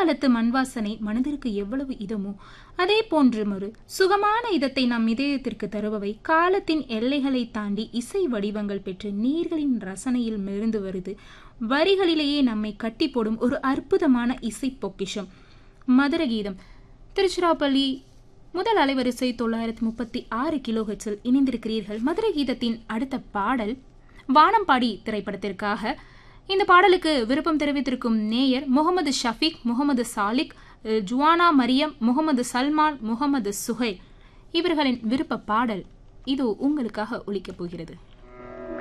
காலத்து மண் வாசனை மனதிற்கு எவ்வளவு இதமோ அதே போன்று ஒரு சுகமான இதத்தை நம் இதயத்திற்கு தருபவை காலத்தின் எல்லைகளை தாண்டி இசை வடிவங்கள் பெற்று நீர்களின் ரசனையில் மிருந்து வருது வரிகளிலேயே நம்மை கட்டி போடும் ஒரு அற்புதமான இசை பொக்கிஷம் மதுர கீதம் திருச்சிராப்பள்ளி முதல் அலைவரிசை தொள்ளாயிரத்தி முப்பத்தி ஆறு கிலோஹெட்ஸில் இணைந்திருக்கிறீர்கள் மதுரை கீதத்தின் அடுத்த பாடல் வானம்பாடி திரைப்படத்திற்காக இந்த பாடலுக்கு விருப்பம் தெரிவித்திருக்கும் நேயர் முகமது ஷஃபீக் முகமது சாலிக் அஹ், ஜுவானா மரியம் முகமது சல்மான் முகமது சுஹைல் இவர்களின் விருப்ப பாடல் இது உங்களுக்காக ஒலிக்கப் போகிறது